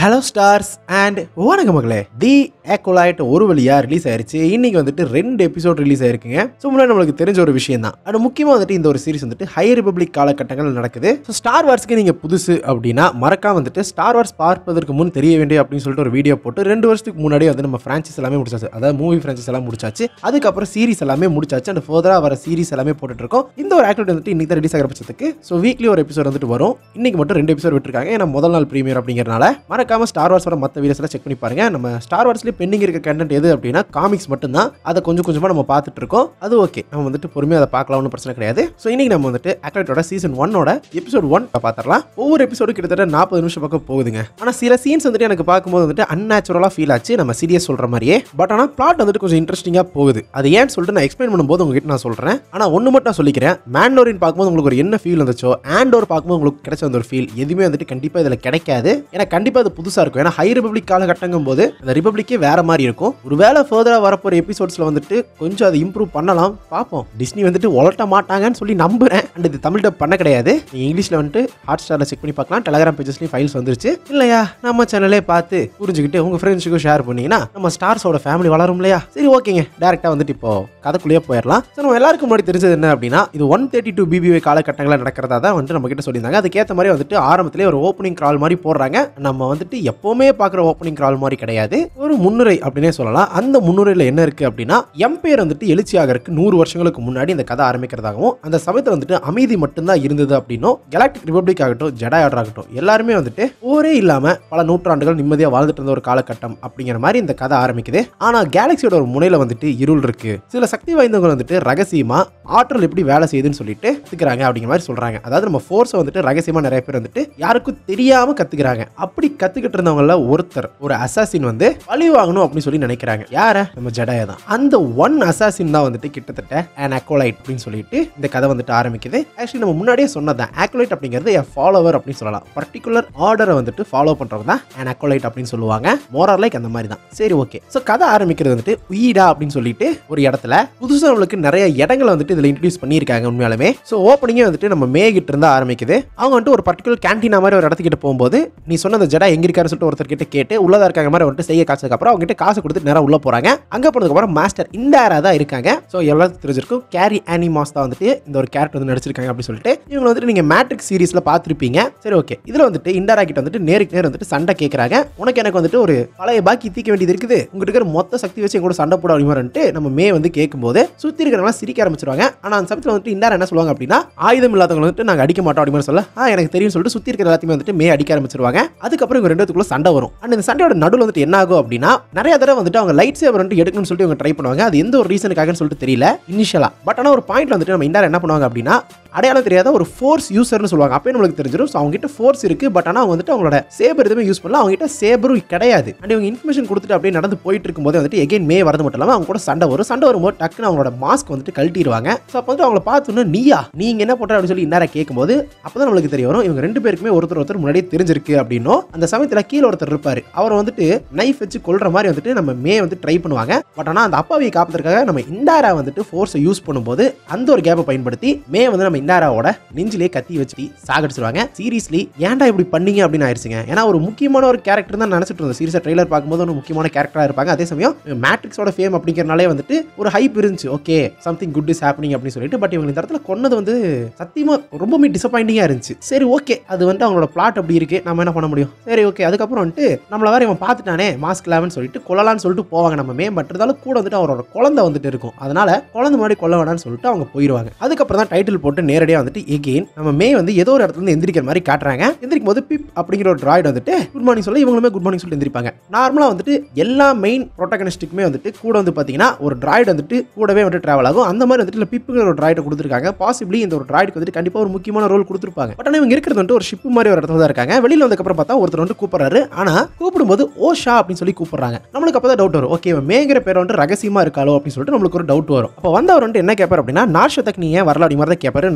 hello stars and வணக்க மகளே தி ஏக்கோலைட் ஒரு வழியா ரிலீஸ் ஆயிருச்சு இன்னைக்கு வந்துட்டு ரெண்டு எபிசோட் ரிலீஸ் ஆயிருக்குங்க ஸோ முன்னாடி நம்மளுக்கு தெரிஞ்ச ஒரு விஷயம் தான் அது முக்கியமாக வந்துட்டு இந்த ஒரு சீரிஸ் வந்துட்டு ஹை ரிபப்ளிக் காலகட்டங்கள் நடக்குது ஸோ ஸ்டார் வார்ஸ்க்கு நீங்கள் புதுசு அப்படின்னா மறக்காம வந்துட்டு ஸ்டார் வார்ஸ் பார்ப்பதற்கு முன் தெரிய வேண்டிய அப்படின்னு சொல்லிட்டு ஒரு வீடியோ போட்டு ரெண்டு வருஷத்துக்கு முன்னாடி வந்து நம்ம ஃப்ரான்ச்சைஸ் எல்லாமே முடிச்சாச்சு அதாவது மூவி ஃப்ரான்ச்சைஸ் எல்லாம் முடிச்சாச்சு அதுக்கப்புறம் சீரிஸ் எல்லாமே முடிச்சாச்சு அண்ட் ஃபர்தராக வர சீரிஸ் எல்லாமே போட்டுட்டு இருக்கோம் இந்த ஒரு ஆக்டிவிட்டி வந்துட்டு இன்னைக்கு தான் ரிலீஸ் ஆகிற பட்சத்துக்கு ஸோ வீக்லி ஒரு எபிசோட் வந்துட்டு வரும் இன்னைக்கு மட்டும் ரெண்டு எபிசோட் விட்டுருக்காங்க ஏன்னா முதல் நாள் ப்ரீமியர் அப்படிங்கிறனால மறக்காம ஸ்டார் வார்ஸ் வர மற்ற வீடியோஸ் எல்லாம் செக் பண்ணி பாருங்க நம்ம ஸ்டார் வார்ஸ்லேயே பெண்டிங் இருக்க கண்டென்ட் எது அப்படின்னா காமிக்ஸ் மட்டும்தான் அதை கொஞ்சம் கொஞ்சமாக நம்ம பார்த்துட்டு இருக்கோம் அது ஓகே நம்ம வந்துட்டு பொறுமையாக அதை பார்க்கலாம் ஒன்றும் பிரச்சனை கிடையாது ஸோ இன்னைக்கு நம்ம வந்துட்டு ஆக்டிவேட்டோட சீசன் ஒன்னோட எபிசோட் ஒன் பார்த்துடலாம் ஒவ்வொரு எபிசோடு கிட்டத்தட்ட நாற்பது நிமிஷம் பக்கம் போகுதுங்க ஆனால் சில சீன்ஸ் வந்துட்டு எனக்கு பார்க்கும்போது வந்துட்டு அன்நேச்சுரலாக ஃபீல் ஆச்சு நம்ம சீரியஸ் சொல்கிற மாதிரியே பட் ஆனால் பிளாட் வந்துட்டு கொஞ்சம் இன்ட்ரெஸ்டிங்காக போகுது அது ஏன்னு சொல்லிட்டு நான் எக்ஸ்பிளைன் பண்ணும்போது உங்ககிட்ட நான் சொல்கிறேன் ஆனால் ஒன்று மட்டும் நான் சொல்லிக்கிறேன் மேண்டோரின் பார்க்கும்போது உங்களுக்கு ஒரு என்ன ஃபீல் வந்துச்சோ ஆண்டோர் பார்க்கும்போது உங்களுக்கு கிடைச்ச அந்த ஒரு ஃபீல் எதுவுமே வந்துட்டு கண்டிப்பாக இதில் கிடைக்காது ஏன்னா கண்டிப்பாக அது புதுசாக இருக்கும் ஏன்னா ஹை ரிபப்ளிக் காலகட்டங்கும் போது அந்த ரிபப்ளிக்கே வேற மாதிரி இருக்கும் ஒருவேளை ஃபர்தராக வரப்போகிற எபிசோட்ஸில் வந்துட்டு கொஞ்சம் அதை இம்ப்ரூவ் பண்ணலாம் பார்ப்போம் டிஸ்னி வந்துட்டு உலட்ட மாட்டாங்கன்னு சொல்லி நம்புறேன் அண்ட் இது தமிழ் டப் பண்ண கிடையாது நீங்கள் இங்கிலீஷில் வந்துட்டு ஹாட் ஸ்டாரில் செக் பண்ணி பார்க்கலாம் டெலகிராம் பேஜஸ்லேயும் ஃபைல்ஸ் வந்துருச்சு இல்லையா நம்ம சேனலே பார்த்து புரிஞ்சுக்கிட்டு உங்கள் ஃப்ரெண்ட்ஸுக்கும் ஷேர் பண்ணீங்கன்னா நம்ம ஸ்டார்ஸோட ஃபேமிலி வளரும் இல்லையா சரி ஓகேங்க டேரெக்டாக வந்துட்டு இப்போ கதைக்குள்ளேயே போயிடலாம் ஸோ நம்ம எல்லாருக்கும் முன்னாடி தெரிஞ்சது என்ன அப்படின்னா இது ஒன் தேர்ட்டி டூ பிபிஐ காலகட்டங்களில் நடக்கிறதா தான் வந்துட்டு நம்ம கிட்ட சொல்லியிருந்தாங்க அதுக்கேற்ற மாதிரி வந்துட்டு ஆரம்பத்திலே ஒரு ஓப்பனிங் கிரால் மாதிரி போடுறாங்க நம்ம வந்துட்டு எப்போவுமே பார்க்குற ஓப்பனிங் கிரால் மாதிரி கிடையாது ஒரு முன்னுரை அப்படின்னே சொல்லலாம் அந்த முன்னுரையில் என்ன இருக்குது அப்படின்னா எம்பையர் வந்துட்டு எழுச்சி ஆகிறதுக்கு நூறு வருஷங்களுக்கு முன்னாடி இந்த கதை ஆரம்பிக்கிறதாகவும் அந்த சமயத்தில் வந்துட்டு அமைதி மட்டும்தான் இருந்தது அப்படின்னும் கெலாக்டிக் ரிபப்ளிக் ஆகட்டும் ஜெடா ஆர்டர் ஆகட்டும் எல்லாருமே வந்துட்டு போரே இல்லாமல் பல நூற்றாண்டுகள் நிம்மதியாக வாழ்ந்துட்டு இருந்த ஒரு காலகட்டம் அப்படிங்கிற மாதிரி இந்த கதை ஆரம்பிக்குது ஆனால் கேலக்சியோட ஒரு முனையில் வந்துட்டு இருள் இருக்கு சில சக்தி வாய்ந்தவங்க வந்துட்டு ரகசியமா ஆற்றல் எப்படி வேலை செய்யுதுன்னு சொல்லிட்டு கத்துக்கிறாங்க அப்படிங்கிற மாதிரி சொல்றாங்க அதாவது நம்ம ஃபோர்ஸை வந்துட்டு ரகசியமா நிறைய பேர் வந்துட்டு யாருக்கும் தெரியாம கத்துக்கிறாங்க அப்படி கத்துக்கிட்டு இருந்தவங்கள ஒருத்தர் ஒரு அசாசின் வந்து பழி வாங்கணும் அப்படின்னு சொல்லி நினைக்கிறாங்க யார நம்ம ஜடாய தான் அந்த ஒன் அசாசின் தான் வந்துட்டு கிட்டத்தட்ட an acolyte அப்படின்னு சொல்லிட்டு இந்த கதை வந்துட்டு ஆரம்பிக்குது ஆக்சுவலி நம்ம முன்னாடியே சொன்னதான் acolyte அப்படிங்கிறது எ ஃபாலோவர் அப்படின்னு சொல்லலாம் பர்டிகுலர் ஆர்டரை வந்துட்டு ஃபாலோ பண்றவங்க தான் an acolyte அப்படின்னு சொல்லுவாங்க மோரர் லைக் அந்த மாதிரி தான் சரி ஓகே ஸோ கதை ஆரம்பிக்கிறது வந்துட்டு உயிடா அப்படின்னு சொல்லிட்டு ஒரு இடத்துல புதுசாக நம்மளுக்கு நிறைய இடங்களை வந்துட்டு இதில் இன்ட்ரடியூஸ் பண்ணியிருக்காங்க உண்மையாலுமே ஸோ ஓப்பனிங்கே வந்துட்டு நம்ம மே கிட்ட இருந்தா ஆரம்பிக்குது அவங்க வந்துட்டு ஒரு பர்டிகுலர் கேன்டீனா மாதிரி ஒரு இடத்துக்கிட்ட போகும்போது நீ சொன்ன அந்த ஜடா எங்க இருக்காரு சொல்லிட்டு ஒருத்தர் கிட்ட கேட்டு உள்ளதா இருக்காங்க மாதிரி வந்துட்டு செய்ய காசுக்கு அப்புறம் அவங்க கிட்ட காசு கொடுத்து நேரம் உள்ள போறாங்க அங்க போனதுக்கு அப்புறம் மாஸ்டர் இந்தாரா தான் இருக்காங்க ஸோ எவ்வளவு தெரிஞ்சிருக்கும் கேரி ஆனிமாஸ் தான் வந்துட்டு இந்த ஒரு கேரக்டர் வந்து நடிச்சிருக்காங்க அப்படின்னு சொல்லிட்டு இவங்க வந்துட்டு நீங்க மேட்ரிக் சீரிஸ்ல பார்த்துருப்பீங்க சரி ஓகே இதுல வந்துட்டு இண்டாரா கிட்ட வந்துட்டு நேருக்கு நேர் வந்துட்டு சண்டை கேட்கறாங்க உனக்கு எனக்கு வந்துட்டு ஒரு பழைய பாக்கி தீக்க வேண்டியது இருக்குது உங்ககிட்ட இருக்கிற மொத்த சக்தி வச்சு எங்க கூட சண்டை போட அப்படிமான்ட்டு நம்ம மே வந்து கேட்கும்போது சுத்தி இருக்கிறவங்க சிரிக்க ஆரம்பிச்சிருவாங்க ஆனா அந்த சமயத்தில் வந்துட்டு இண்டாரா என்ன சொல்லுவாங்க அப்படின்னா ஆயுதம் இல்லாதவங்க வந்துட்டு நாங்க அடிக்க மாட்டோம் அப்படின்னு சொல்ல ஆ எனக்கு தெரியும் சொல்லிட்டு சுத்தி இருக்கிற எல்லாத்தையுமே வந்துட்டு மே அடிக்க ஆரம்பிச்சிருவாங்க அதுக்கப்புறம் இவங்க ரெண்டுத்துக்குள்ள சண்டை வரும் அண்ட் இந்த சண்டையோட நடுவில் வந்துட்டு என்ன ஆகும் அப்படின்னா நிறைய தடவை வந்துட்டு அவங்க லைட் சேவர் வந்துட்டு எடுக்கணும்னு சொல்லிட்டு இவங்க ட்ரை பண்ணுவாங்க அது எந்த ஒரு ரீசனுக்காகன்னு சொல்லிட்டு தெரியல இனிஷியலா பட் ஆனால் ஒரு பாயிண்ட்ல வந்துட்டு நம்ம இண்டாரா என்ன பண்ணுவாங்க அப்படின்னா அடையாளம் தெரியாத ஒரு ஃபோர்ஸ் யூசர்னு சொல்லுவாங்க அப்பயே நம்மளுக்கு தெரிஞ்சிடும் ஸோ அவங்ககிட்ட ஃபோர்ஸ் இருக்கு பட் ஆனால் அவங்க வந்துட்டு அவங்களோட சேபர் எதுவுமே யூஸ் பண்ணல அவங்ககிட்ட சேபரும் கிடையாது அண்ட் இவங்க இன்ஃபர்மேஷன் கொடுத்துட்டு அப்படியே நடந்து போயிட்டு இருக்கும்போது வந்துட்டு எகைன் மே வரது மட்டும் இல்லாமல் அவங்க கூட சண்டை வரும் சண்டை வரும்போது டக்குன்னு அவங்களோட மாஸ்க் வந்துட்டு கழட்டிடுவாங்க ஸோ அப்போ வந்து அவங்கள பார்த்தோன்னா நீயா நீங்க என்ன பண்ற அப்படின்னு சொல்லி இன்னார கேட்கும்போது அப்பதான் நம்மளுக்கு தெரிய வரும் இவங்க ரெண்டு பேருக்குமே ஒருத்தர் ஒருத்தர் முன்னாடியே தெரிஞ்சிருக்கு அப்படின்னும் அந்த சமயத்தில் கீழே ஒருத்தர் இருப்பாரு அவர் வந்துட்டு நைஃப் வச்சு கொல்ற மாதிரி வந்துட்டு நம்ம மே வந்து ட்ரை பண்ணுவாங்க பட் ஆனால் அந்த அப்பாவியை காப்பதற்காக நம்ம இண்டாரா வந்துட்டு ஃபோர்ஸை யூஸ் பண்ணும்போது அந்த ஒரு கேப்பை பயன்படுத்தி மே வந்து நம்ம இண்டாராவோட நெஞ்சிலே கத்தி வச்சு சாகடிச்சிருவாங்க சீரியஸ்லி ஏன்டா இப்படி பண்ணீங்க அப்படின்னு ஆயிடுச்சுங்க ஏன்னா ஒரு முக்கியமான ஒரு கேரக்டர் தான் நினைச்சிட்டு இருந்தோம் சீரியஸா ட்ரெய்லர் பார்க்கும்போது ஒரு முக்கியமான கேரக்டரா இருப்பாங்க அதே சமயம் மேட்ரிக்ஸோட ஃபேம் அப்படிங்கிறனாலே வந்துட்டு ஒரு ஹைப் இருந்துச்சு okay something good is happening அப்படின்னு சொல்லிட்டு பட் இவங்க இந்த இடத்துல கொன்னது வந்து சத்தியமா ரொம்பவே டிசப்பாயிண்டிங்கா இருந்துச்சு சரி ஓகே அது வந்துட்டு அவங்களோட பிளாட் அப்படி இருக்கு நம்ம என்ன பண்ண முடியும் சரி ஓகே அதுக்கப்புறம் வந்துட்டு நம்மள வேற இவன் பார்த்துட்டானே மாஸ்க் இல்லாமன்னு சொல்லிட்டு கொல்லலாம்னு சொல்லிட்டு போவாங்க நம்ம மே பட் இருந்தாலும் கூட வந்துட்டு அவரோட குழந்தை வந்துட்டு இருக்கும் அதனால குழந்தை முன்னாடி கொல்ல வேணாம்னு சொல்லிட்டு அவங்க போயிடுவாங்க அதுக்கப்புறம் தான் டைட்டில் போட்டு நேரடியாக வந்துட்டு எகெயின் நம்ம மே வந்து ஏதோ ஒரு இடத்துல இருந்து எந்திரிக்கிற மாதிரி காட்டுறாங்க எந்திரிக்கும் போது பிப் அப்படிங்கிற ஒரு டிராய்டு வந்துட்டு குட் மார்னிங் சொல்ல இவங்களுமே குட் மார்னிங் சொல்லிட்டு எந்திரிப்பாங்க நார்மலாக வந்துட்டு எல்லா மெயின் ப்ரோட்டகனிஸ்ட்டுக்குமே வந்துட்டு கூட வந்து பார்த்தீங்கன்னா ஒரு டிராய்டு வந்துட்டு கூடவே வந்துட்டு ட்ராவல் ஆகும் அந்த மாதிரி வந்துட்டு இல்லை பிப்புங்கிற ஒரு டிராய்டை கொடுத்துருக்காங்க பாசிபிளி இந்த ஒரு டிராய்டுக்கு வந்துட்டு கண்டிப்பாக ஒரு முக்கியமான ரோல் கொடுத்துருப்பாங்க பட் ஆனால் இவங்க இருக்கிறது வந்துட்டு ஒரு ஷிப் மாதிரி ஒரு இடத்துல தான் இருக்காங்க வெளியில் வந்ததுக்கப்புறம் பார்த்தா ஒருத்தர் வந்து கூப்பிடுறாரு ஆனால் கூப்பிடும்போது ஓஷா அப்படின்னு சொல்லி கூப்பிடுறாங்க நம்மளுக்கு அப்போ தான் டவுட் வரும் ஓகே மேங்கிற பேர் வந்துட்டு ரகசியமா இருக்காளோ அப்படின்னு சொல்லிட்டு நம்மளுக்கு ஒரு டவுட் வரும் அப்போ வந்தவர் வந்துட்டு என்ன கேட்பார் அப்படின்னா நார்ஷத்துக்கு நீ ஏன் வரல அப்படி மாதிரி தான் கேட்பாரு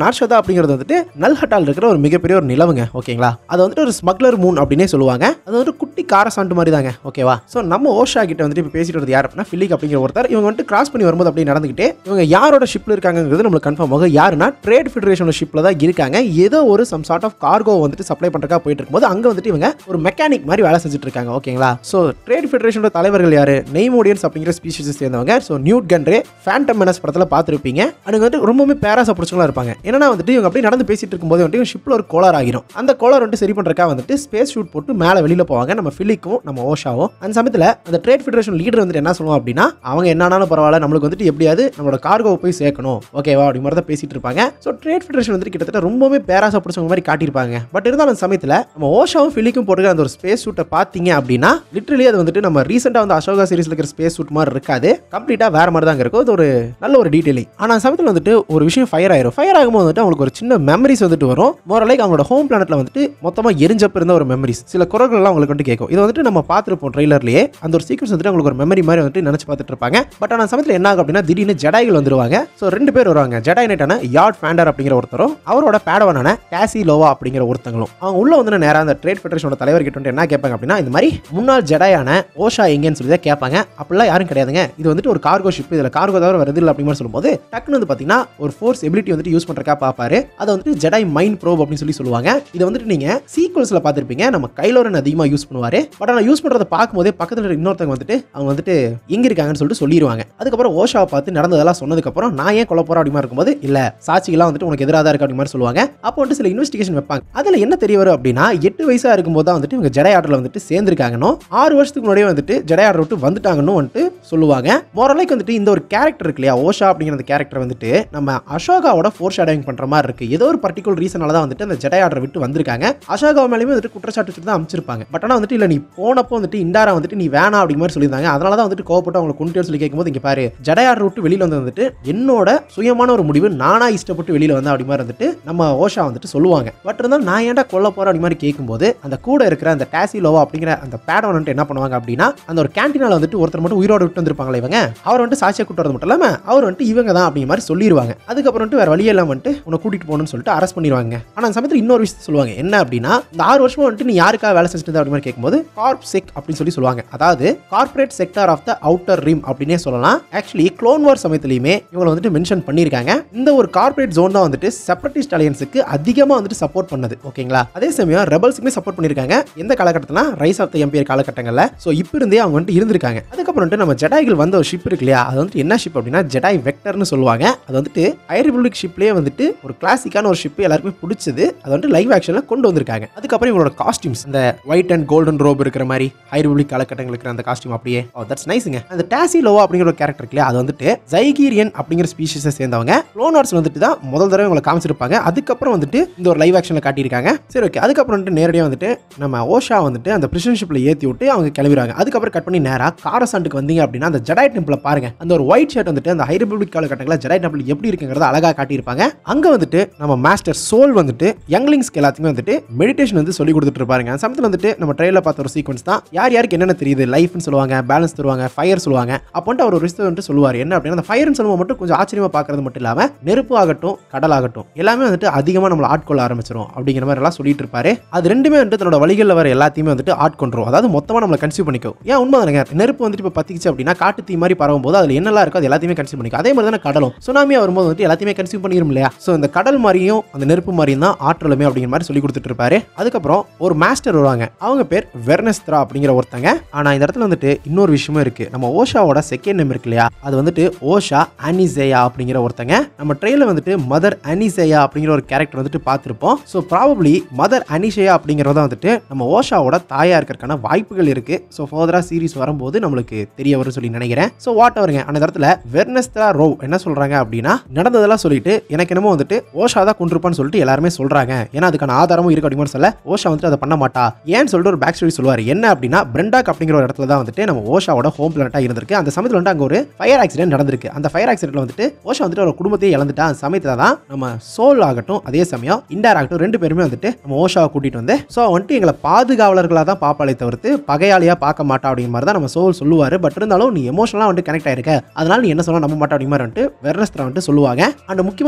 நார்ஷதா அப்படிங்கிறது வந்துட்டு நல்ஹட்டால் இருக்கிற ஒரு மிகப்பெரிய ஒரு நிலவுங்க ஓகேங்களா அது வந்துட்டு ஒரு ஸ்மக்லர் மூன் அப்படின்னே சொல்லுவாங்க அது வந்துட்டு குட்டி காரசாண்டு மாதிரி தாங்க ஓகேவா ஸோ நம்ம ஓஷா கிட்ட வந்துட்டு இப்போ பேசிட்டு வரது யார் அப்படின்னா ஃபிலிக் அப்படிங்கிற ஒருத்தர் இவங்க வந்துட்டு கிராஸ் பண்ணி வரும்போது அப்படியே நடந்துக்கிட்டே இவங்க யாரோட ஷிப்ல இருக்காங்கிறது நம்மளுக்கு கன்ஃபார்ம் ஆகும் யாருன்னா ட்ரேட் ஃபெடரேஷனோட ஷிப்ல தான் இருக்காங்க ஏதோ ஒரு சம் சார்ட் ஆஃப் கார்கோ வந்துட்டு சப்ளை பண்றதுக்காக போயிட்டு இருக்கும்போது அங்க வந்துட்டு இவங்க ஒரு மெக்கானிக் மாதிரி வேலை செஞ்சுட்டு இருக்காங்க ஓகேங்களா ஸோ ட்ரேட் ஃபெடரேஷனோட தலைவர்கள் யாரு நெய்மோடியன்ஸ் அப்படிங்கிற ஸ்பீஷிஸ் சேர்ந்தவங்க so Nute Gunray Phantom Menace படத்தில் பார்த்துருப்பீங்க அதுங்க வந்துட்டு ரொம்பவுமே பேராசா பிடிச்சவங்களா இருப்பாங்க ஏன்னா வந்துட்டு இவங்க அப்படியே நடந்து பேசிட்டு இருக்கும்போது வந்துட்டு ஷிப்பில் ஒரு கோளார் ஆகிரும் அந்த கோளார் வந்துட்டு சரி பண்றதுக்காக வந்துட்டு ஸ்பேஸ் ஷூட் போட்டு மேலே வெளியில போவாங்க நம்ம ஃபிலிக்கும் நம்ம ஓஷாவும் அந்த சமயத்தில் அந்த ட்ரேட் ஃபெடரேஷன் லீடர் வந்துட்டு என்ன சொல்லுவோம் அப்படின்னா அவங்க என்னானாலும் பரவாயில்ல நம்மளுக்கு வந்துட்டு எப்படியாவது நம்மளோட கார்கோவை போய் சேர்க்கணும் ஓகேவா அப்படி மாதிரி தான் பேசிட்டு இருப்பாங்க ஸோ ட்ரேட் ஃபெடரேஷன் வந்துட்டு கிட்டத்தட்ட ரொம்பவே பேராசா பிடிச்சவங்க மாதிரி காட்டியிருப்பாங்க பட் இருந்தாலும் அந்த சமயத்தில் நம்ம ஓஷாவும் ஃபிலிக்கும் போட்டுக்கிற அந்த ஒரு ஸ்பேஸ் ஷூட்டை பார்த்தீங்க அப்படின்னா லிட்டரலி அது வந்துட்டு நம்ம ரீசெண்டாக வந்து அசோகா சீரிஸ்ல இருக்கிற ஸ்பேஸ் ஷூட் மாதிரி இருக்காது கம்ப்ளீட்டாக வேற மாதிரி தாங்க இருக்கும் அது ஒரு நல்ல ஒரு டீட்டெயிலிங் ஆனால் அந்த சமயத்தில் வந்துட்டு ஒரு விஷயம் ஃபயர் ஆயிரும் ஃபயர் ஆகும்போது வந்துட்டு அவங்களுக்கு ஒரு சின்ன மெமரிஸ் வந்துட்டு வரும் மோரலைக்கு அவங்களோட ஹோம் பிளானட்ல வந்துட்டு மொத்தமாக எரிஞ்சப்ப இருந்த ஒரு மெமரிஸ் சில குரல்கள்லாம் அவங்களுக்கு வந்துட்டு கேட்கும் இது வந்துட்டு நம்ம பார்த்துருப்போம் ட்ரெய்லர்லேயே அந்த ஒரு சீக்வன்ஸ் வந்துட்டு அவங்களுக்கு ஒரு மெமரி மாதிரி வந்துட்டு நினச்சி பார்த்துட்டு இருப்பாங்க பட் ஆனால் சமயத்தில் என்ன ஆகும் அப்படின்னா திடீர்னு ஜடாய்கள் வந்துருவாங்க ஸோ ரெண்டு பேர் வருவாங்க ஜடாய் நைட்டான யார்ட் ஃபேண்டர் அப்படிங்கிற ஒருத்தரும் அவரோட பேடவனான கேசி லோவா அப்படிங்கிற ஒருத்தங்களும் அவங்க உள்ள வந்து நேராக அந்த ட்ரேட் ஃபெடரேஷனோட தலைவர் கிட்ட வந்துட்டு என்ன கேட்பாங்க அப்படின்னா இந்த மாதிரி முன்னாள் ஜடாயான ஓஷா எங்கேன்னு சொல்லி தான் கேட்பாங்க அப்படிலாம் யாரும் கிடையாதுங்க இது வந்துட்டு ஒரு கார்கோ ஷிப் இதில் கார்கோ தவிர வருது இல்லை அப்படிங்கிற சொல்லும்போது டக்குன்னு வந்து பார்த்தீங்கன்னா ஒரு ஃபோர்ஸ் எபிலிட்டி வந்துட்டு யூஸ் பண்ணுறக்கா பார்ப்பாரு அதை வந்துட்டு ஜடாய் மைண்ட் ப்ரோப் அப்படின்னு சொல்லி சொல்லுவாங்க இதை வந்துட்டு நீங்கள் சீக்வல்ஸில் பார்த்துருப்பீங்க நம்ம கைலோரன் அதிகமாக யூஸ் பண்ணுவார் பட் ஆனால் யூஸ் பண்ணுறதை பார்க்கும்போதே பக்கத்தில் இருக்கிற இன்னொருத்தவங்க வந்துட்டு அவங்க வந்துட்டு எங்கே இருக்காங்கன்னு சொல்லிட்டு சொல்லிடுவாங்க அதுக்கப்புறம் ஓஷாவை பார்த்து நடந்ததெல்லாம் சொன்னதுக்கப்புறம் நான் ஏன் கொல்ல போகிறேன் அப்படிமா இருக்கும்போது இல்லை சாட்சிகள்லாம் வந்துட்டு உனக்கு எதிராக தான் இருக்கு அப்படி மாதிரி சொல்லுவாங்க அப்போ வந்துட்டு சில இன்வெஸ்டிகேஷன் வைப்பாங்க அதில் என்ன தெரிய வரும் அப்படின்னா எட்டு வயசாக இருக்கும்போது தான் வந்துட்டு இவங்க ஜடை ஆர்டரில் வந்துட்டு சேர்ந்துருக்காங்கன்னு ஆறு வருஷத்துக்கு முன்னாடியே வந்துட்டு ஜடை ஆர்டர் விட்டு வந்துட்டாங்கன்னு வந்துட்டு சொல்லுவாங்க மோரலைக்கு வந்துட்டு இந்த ஒரு கேரக்டர் இருக்கு இல்லையா ஓஷா அப்படிங்கிற அந்த கேரக்டர் வந்துட்டு நம்ம அசோகாவோட ஃபோர் ஷேடிங் பண்ற மாதிரி இருக்கு ஏதோ ஒரு பர்டிகுலர் ரீசனால தான் வந்துட்டு அந்த ஜடை ஆர்டர் விட்டு வந்திருக்காங்க அசோகா மேலேயுமே வந்துட்டு குற்றச்சாட்டு வச்சுட்டு தான் அமைச்சிருப்பாங்க பட் ஆனால் வந்துட்டு இல்லை நீ போனப்போ வந்துட்டு இண்டாரா வந்துட்டு நீ வேணாம் அப்படிங்கிற மாதிரி சொல்லியிருந்தாங்க அதனால தான் வந்துட்டு கோவப்பட்டு அவங்களை கொண்டு சொல்லி கேட்கும்போது இங்கே பாரு ஜடை ஆர்டர் விட்டு வெளியில் வந்து வந்துட்டு என்னோட சுயமான ஒரு முடிவு நானா இஷ்டப்பட்டு வெளியில் வந்தேன் அப்படி மாதிரி வந்துட்டு நம்ம ஓஷா வந்துட்டு சொல்லுவாங்க பட் இருந்தாலும் நான் ஏன்டா கொல்ல போறேன் அப்படி மாதிரி கேட்கும்போது அந்த கூட இருக்கிற அந்த டாசி லோவா அப்படிங்கிற அந்த பேட் வந்துட்டு என்ன பண்ணுவாங்க அப்படின்னா அந்த ஒரு கேன்டீனால வந்துட்டு ஒருத்தர் மட்டும் உயிரோட விட்டு வந்திருப்பாங்களே இவங்க அவர் வந்துட்டு சாட்சியை கூட்டு வரது மட்டும் இல்லாம அவர் வந்துட்டு இவங்க தான் அப்படிங்கிற மாதிரி சொல்லிடுவாங்க அதுக்கப்புறம் வந்துட்டு வேற வழியெல்லாம் வந்துட்டு உன்னை கூட்டிட்டு போகணும்னு சொல்லிட்டு அரெஸ்ட் பண்ணிடுவாங்க ஆனா அந்த சமயத்தில் இன்னொரு விஷயம் சொல்லுவாங்க என்ன அப்படின்னா இந்த ஆறு வருஷமா வந்துட்டு நீ யாருக்காக வேலை செஞ்சுட்டு இருந்த அப்படி மாதிரி கேட்கும்போது கார்ப் செக் அப்படின்னு சொல்லி சொல்லுவாங்க அதாவது corporate sector of the outer rim அப்படின்னே சொல்லலாம் ஆக்சுவலி க்ளோன் வார் சமயத்திலையுமே இவங்களை வந்துட்டு மென்ஷன் பண்ணியிருக்காங்க இந்த ஒரு கார்ப்பரேட் ஜோன் தான் வந்துட்டு செப்பரேட்டிஸ்ட் அலையன்ஸுக்கு அதிகமாக வந்துட்டு சப்போர்ட் பண்ணது ஓகேங்களா அதே சமயம் ரெபல்ஸுக்குமே சப்போர்ட் பண்ணியிருக்காங்க எந்த காலகட்டத்தில் ரைஸ் ஆஃப் த எம்பியர் காலகட்டங்களில் ஸோ இப்போ இருந்தே அவங்க வந்துட்டு இருந்திருக்காங்க அதுக்கப்புறம் வந்துட்டு நம்ம ஜெடாய்கள் வந்த ஒரு ஷிப் இருக்கு இல்லையா அது வந்துட்டு என்ன ஷிப் அப்படின்னா ஜெடாய் வெக்டர்னு சொல்லுவாங்க அது வந்துட்டு ஐ ரிபப்ளிக் ஷிப்லேயே வந்துட்டு ஒரு கிளாசிக்கான ஒரு ஷிப் எல்லாருக்குமே பிடிச்சது அது வந்துட்டு லைவ் ஆக்ஷனில் கொண்டு வந்திருக்காங்க அதுக்கப்புறம் இவங்களோட காஸ்டியூம்ஸ் அந்த ஒயிட் அண்ட் கோல்டன் ரோப் இருக்கிற மாதிரி ஹை ரிபப்ளிக் காலகட்டங்கள் இருக்கிற அந்த காஸ்டியூம் அப்படியே ஓ தட்ஸ் நைஸுங்க அந்த டாசி லோவா அப்படிங்கிற ஒரு கேரக்டர் இருக்கு இல்லையா அது வந்துட்டு ஜைகீரியன் அப்படிங்கிற ஸ்பீஷஸை சேர்ந்தவங்க க்ளோன் வார்ஸ் வந்துட்டு தான் முதல் தடவை இவங்களை காமிச்சிருப்பாங்க அதுக்கப்புறம் வந்துட்டு இந்த ஒரு லைவ் ஆக்ஷனில் காட்டியிருக்காங்க சரி ஓகே அதுக்கப்புறம் வந்துட்டு நேரடியாக வந்துட்டு நம்ம ஓஷா வந்துட்டு அந்த பிரிசன்ஷிப்பில் ஏற்றி விட்டு அவங்க கிளம்பிடுவாங்க அதுக்கப்புறம் கட் பண்ணி நேராக காரசாண்டுக்கு வந்தீங்க அப்படின்னா அந்த ஜடாய் டெம்பிளை பாருங்க அந்த ஒரு ஒயிட் ஷர்ட் வந்துட்டு அந்த ஹை ரிபப்ளிக் காலகட்டங்களில் ஜடாய் டெம்பிள் எப்படி இருக்குங்கிறத அழகாக காட்டியிருப்பாங்க அங்கே வந்துட்டு நம்ம மாஸ்டர் சோல் வந்துட்டு யங்லிங்ஸ்க்கு எல்லாத்துக்குமே வந்துட்டு மெடிடேஷன் வந்து சொல்லி கொடுத்துட்டு இருப்பாங்க அந்த சமயத்தில் வந்துட்டு நம்ம ட்ரெயிலில் பார்த்த ஒரு சீக்வன்ஸ் தான் யார் யாருக்கு என்னென்ன தெரியுது லைஃப்னு சொல்லுவாங்க பேலன்ஸ் தருவாங்க ஃபயர் சொல்லுவாங்க அப்போன்ட்டு அவர் ஒரு விஷயத்தை வந்துட்டு சொல்லுவார் என்ன அப்படின்னா அந்த ஃபயர்னு சொல்லுவோம் மட்டும் கொஞ்சம் ஆச்சரியமாக பார்க்கறது மட்டும் இல்லாமல் நெருப்பு ஆகட்டும் கடல் ஆகட்டும் எல்லாமே வந்துட்டு அதிகமாக நம்மளை ஆட்கொள்ள ஆரம்பிச்சிடும் அப்படிங்கிற மாதிரி எல்லாம் சொல்லிட்டு இருப்பாரு அது ரெண்டுமே வந்துட்டு தன்னோட வழிகளில் வர எல்லாத்தையுமே வந்துட்டு ஆட்கொண்டுரும் அதாவது மொத்தமாக நம்மளை கன்சியூம் பண்ணிக்கும் ஏன் உண்மை தானங்க நெருப்பு வந்துட்டு இப்போ பத்திக்கிச்சு அப்படின்னா காட்டு தீ மாதிரி பரவும் போது அதில் என்னெல்லாம் இருக்கோ அது எல்லாத்தையுமே கன்சியூம் பண்ணிக்கும் அதே மாதிரி தானே கடலும் சுனாமியாக வரும்போது வந்துட்டு எல்லாத்தையுமே கன்சியூம் பண்ணிடும் இல்லையா ஸோ இந்த கடல் மாதிரியும் அந்த நெருப்பு மாதிரியும் தான் ஆற்றலுமே அப்படிங்கிற மாதிரி சொல்லி கொடுத்துட்டு இருப்பாரு அதுக்கப்புறம் ஒரு மாஸ்டர் வருவாங்க அவங்க பேர் வெர்னஸ்த்ரா அப்படிங்கிற ஒருத்தங்க ஆனால் இந்த இடத்துல வந்துட்டு இன்னொரு விஷயமும் இருக்கு நம்ம ஓஷாவோட செகண்ட் நேம் இருக்கு இல்லையா அது வந்துட்டு ஓஷா அனிசேயா அப்படிங்கிற ஒருத்தங்க நம்ம ட்ரெயில வந்துட்டு மதர் அனிசேயா அப்படிங்கிற ஒரு கேரக்டர் வந்துட்டு பார்த்துருப்போம் ஸோ ப்ராபப்ளி மதர் அனிஷேயா அப்படிங்கிறத வந்துட்டு நம்ம ஓஷாவோட தாயா இருக்கிறதுக்கான வாய்ப்புகள் இருக்கு ஸோ ஃபர்தரா சீரிஸ் வரும்போது நம்மளுக்கு தெரிய வரும் சொல்லி நினைக்கிறேன் ஸோ வாட் அவருங்க அந்த இடத்துல வெர்னஸ்தா ரோ என்ன சொல்றாங்க அப்படின்னா நடந்ததெல்லாம் சொல்லிட்டு எனக்கு என்னமோ வந்துட்டு ஓஷா தான் கொண்டிருப்பான்னு சொல்லிட்டு எல்லாருமே சொல்றாங்க ஏன்னா அதுக்கான ஆதாரமும் இருக்கு அப்படின்னு சொல்ல ஓஷா வந்துட்டு அதை பண்ண மாட்டா ஏன்னு சொல்லிட்டு ஒரு பேக் ஸ்டோரி சொல்லுவார் என்ன அப்படின்னா பிரெண்டாக் அப்படிங்கிற ஒரு இடத்துல தான் வந்துட்டு நம்ம ஓஷாவோட ஹோம் பிளானட்டா இருந்திருக்கு அந்த சமயத்தில் வந்துட்டு அங்கே ஒரு ஃபயர் ஆக்சிடென்ட் நடந்திருக்கு அந்த ஃபயர் ஆக்சிடென்ட்ல வந்துட்டு ஓஷா வந்துட்டு ஒரு குடும்பத்தையே இழந்துட்டா அந்த சமயத்தில் தான் நம்ம சோல் ஆகட்டும் அதே சமயம் இண்டார் ஆகட்டும் ரெண்டு பேருமே வந்துட்டு நம்ம ஓஷாவை கூட்டிட்டு வந்து ஸோ வந்துட்டு எங்களை பாதுகாவலர்களாக தான் பாப்பாளே தவிர்த்து பகையாளியா பார்க்க மாட்டா அப்படிங்கிற மாதிரி தான் நம்ம சோல் சொல்லுவாரு பட் இருந்தாலும் நீ எமோஷனலாக வந்துட்டு கனெக்ட் ஆயிருக்க அதனால நீ என்ன சொன்னா நம்ப மாட்டா அப்படிங்கிற மாதிரி வந்துட்டு வெர்னஸ்தரா வந்துட்டு சொல்லுவாங்க அண்ட் முக்கியமாக இந்த இடத்துல ஒன்று